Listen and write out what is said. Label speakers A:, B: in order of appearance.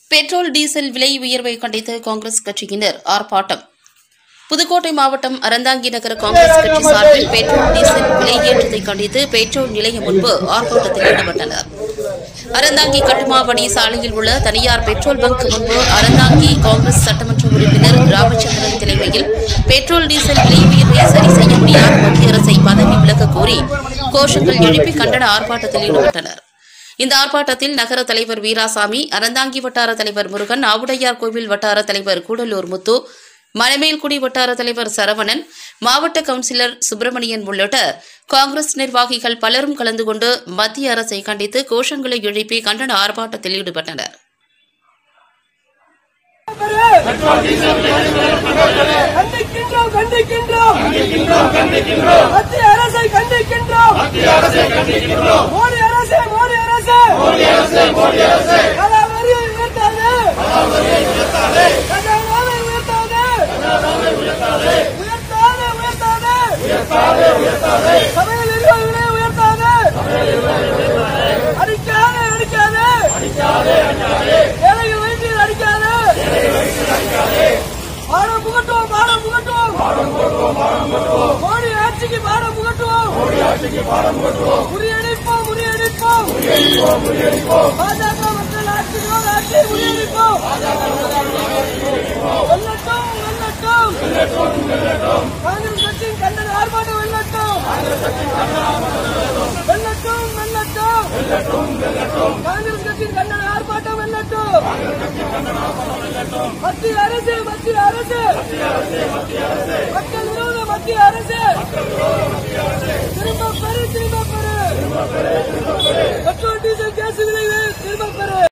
A: petrol diesel விலை உயர்வை கண்டித்து காங்கிரஸ் கட்சியினர் ஆர்ப்பாட்டம் புதுக்கோட்டை மாவட்டம் அறந்தாங்கி நகர காங்கிரஸ் கட்சி சார்பில் பெட்ரோல் டீசல் விலை ஏற்றத்தை கண்டித்து பெட்ரோல் நிலையம் முன்பு ஆர்ப்பாட்டத்தில் ஈடுபட்டனர் அறந்தாங்கி கட்டுமாவடி சாலையில் உள்ள தனியார் பெட்ரோல் பங்க் முன்பு அறந்தாங்கி காங்கிரஸ் சட்டமன்ற உறுப்பினர் ராமச்சந்திரன் தலைமையில் பெட்ரோல் டீசல் விலை உயர்வை சரி செய்ய முடியாத மத்திய அரசை பதவி விலக கோரி கோஷங்கள் எழுப்பி கண்டன ஆர்ப்பாட்டத்தில் ஈடுபட்டனர் இந்த ஆர்ப்பாட்டத்தில் நகர தலைவர் வீராசாமி அறந்தாங்கி வட்டார தலைவர் முருகன் ஆவுடையார் கோவில் வட்டார தலைவர் கூடலூர் முத்து மணமேல்குடி வட்டார தலைவர் சரவணன் மாவட்ட கவுன்சிலர் சுப்பிரமணியன் உள்ளிட்ட காங்கிரஸ் நிர்வாகிகள் பலரும் கலந்து கொண்டு மத்திய அரசை கண்டித்து கோஷங்களை எழுப்பி கண்டன ஆர்ப்பாட்டத்தில் ஈடுபட்டனர்
B: கண்டிக்கின்றோம் கண்டிக்கின்றோம் மத்திய அரசை கண்டிக்கின்றோம் மோடி அரசே மோடி அரசே கலாவரியை உயர்த்தாது கலாவை உயர்த்தாது உயர்த்தாது உயர்த்தாது சமையல் எரிவாயுவினை உயர்த்தாது அடிக்காது அடிக்காது ஏழைகள் வயிற்றில் அடிக்காது பாடம் புகட்டுவோம் பாடம் புகட்டுவோம் மோடி ஆட்சிக்கு பாடம் புகட்டுவோம் முறியடிப்போம் முறியடிப்போம் பாஜக மக்கள் ஆட்சியோட ஆட்சியை முறியடிப்போம் வெல்லட்டும் வெல்லட்டும் காங்கிரஸ் கட்சியின் கண்டன ஆர்ப்பாட்டம் வெல்லட்டும் வெல்லட்டும் வெல்லட்டும் காங்கிரஸ் கட்சியின் கண்டன ஆர்ப்பாட்டம் வெல்லட்டும் மத்திய அரசு மத்திய அரசு மக்கள் விரோத மத்திய அரசு திரும்ப பெறு திரும்ப பெறு பெட்ரோல் டீசல் கேஸ் விலை திரும்ப பெறு